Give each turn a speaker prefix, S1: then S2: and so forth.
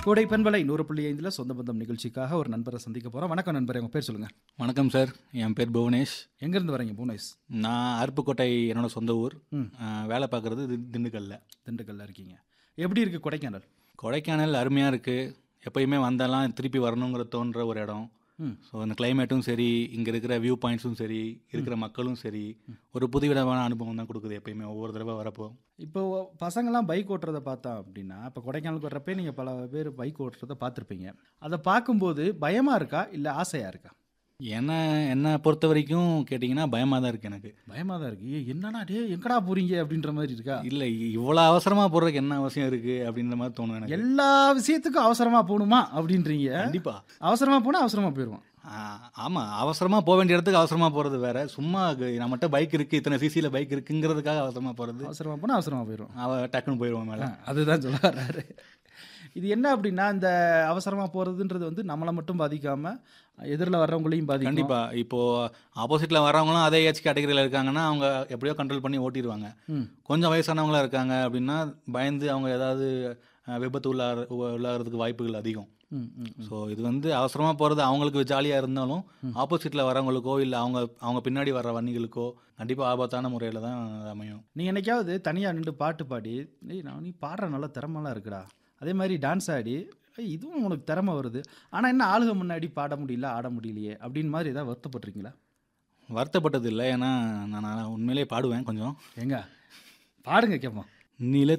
S1: கோடை பண்பலை நூறு புள்ளி ஐந்தில் சொந்த பந்தம் நிகழ்ச்சிக்காக ஒரு நண்பரை சந்திக்க போகிறோம் வணக்கம் நண்பரே உங்கள் பேர் சொல்லுங்கள்
S2: வணக்கம் சார் என் பேர் புவனேஷ்
S1: எங்கேருந்து வரீங்க பூனேஸ்
S2: நான் அருப்புக்கோட்டை என்னோட சொந்த ஊர்
S1: ம்.
S2: அஹ், வேலை பார்க்குறது திண்டுக்கல்ல
S1: திண்டுக்கல்ல இருக்கீங்க எப்படி இருக்குது கொடைக்கானல்
S2: கொடைக்கானல் அருமையாக இருக்குது எப்பயுமே வந்தாலாம் திருப்பி வரணுங்கிற தோன்ற ஒரு இடம்
S1: ம்.
S2: ஸோ அந்த கிளைமேட்டும் சரி இங்கே இருக்கிற வியூ பாயிண்ட்ஸும் சரி இருக்கிற மக்களும் சரி ஒரு புதுவிதமான அனுபவம் தான் கொடுக்குது எப்பயுமே ஒவ்வொரு தடவை வரப்போ
S1: இப்போ பசங்கள்லாம் பைக் ஓட்டுறதை பார்த்தா அப்படின்னா இப்போ கொடைக்கானலுக்கு வர்றப்பே நீங்கள் பல பேர் பைக் ஓட்டுறதை பார்த்துருப்பீங்க அதை பார்க்கும்போது பயமாக இருக்கா இல்லை ஆசையாக இருக்கா
S2: என்ன என்னை பொறுத்த வரைக்கும் கேட்டிங்கன்னா பயமாக தான் இருக்குது எனக்கு
S1: பயமாக தான் இருக்கு ஏய், என்னடா டே எங்கடா போறீங்க அப்படின்ற மாதிரி இருக்கா
S2: இல்லை இவ்வளோ அவசரமாக போடுறதுக்கு என்ன அவசியம் இருக்குது அப்படின்ற மாதிரி தோணும் எனக்கு
S1: எல்லா விஷயத்துக்கும் அவசரமாக போகணுமா அப்படின்றீங்க
S2: கண்டிப்பாக
S1: அவசரமாக போனால் அவசரமாக போயிடுவோம்
S2: ஆமாம் அவசரமாக போக வேண்டிய இடத்துக்கு அவசரமாக போகிறது வேற சும்மா கு- நம்மகிட்ட பைக் இருக்குது இத்தனை சிசியில் பைக் இருக்குங்கிறதுக்காக அவசரமாக போகிறது
S1: அவசரமாக போனால் அவசரமாக போயிடுவோம்
S2: அவ டக்குன்னு போயிடுவோம் மேலே
S1: அதுதான் சொல்ல வர்றாரு இது என்ன அப்படின்னா இந்த அவசரமாக போகிறதுன்றது வந்து நம்மளை மட்டும் பாதிக்காமல் எதிரில் வர்றவங்களையும் பாதிக்கும்
S2: கண்டிப்பாக இப்போது ஆப்போசிட்டில் வரவங்களும் அதே ஏஜ் கேட்டகரியில் இருக்காங்கன்னா அவங்க எப்படியோ கண்ட்ரோல் பண்ணி ஓட்டிடுவாங்க
S1: ம்.
S2: கொஞ்சம் வயசானவங்களா இருக்காங்க அப்படின்னா பயந்து அவங்க ஏதாவது அஹ், விபத்து உள்ளார உள்ளாகிறதுக்கு வாய்ப்புகள் அதிகம்
S1: ம், ம், ம்.
S2: ஸோ இது வந்து அவசரமாக போகிறது அவங்களுக்கு ஜாலியாக இருந்தாலும் ஆப்போசிட்டில் வரவங்களுக்கோ இல்லை அவங்க அவங்க பின்னாடி வர வண்டிகளுக்கோ கண்டிப்பாக ஆபத்தான முறையில் தான் அது அமையும்
S1: நீ என்னைக்காவது தனியாக நின்று பாட்டு பாடி ஏய் நான் நீ பாடுற நல்ல திறமெல்லாம் இருக்குடா அதே மாதிரி டான்ஸ் ஆடி ஏய் இதுவும் உனக்கு திறமை வருது ஆனால் என்ன ஆளுக முன்னாடி பாட முடியல ஆட முடியலையே அப்படின்னு மாதிரி ஏதாவது வருத்தப்பட்டிருக்கீங்களா
S2: வருத்தப்பட்டது இல்லை ஏன்னா நான் நான் உண்மையிலேயே பாடுவேன் கொஞ்சம்
S1: ஏங்க பாடுங்க கேட்போம்
S2: நில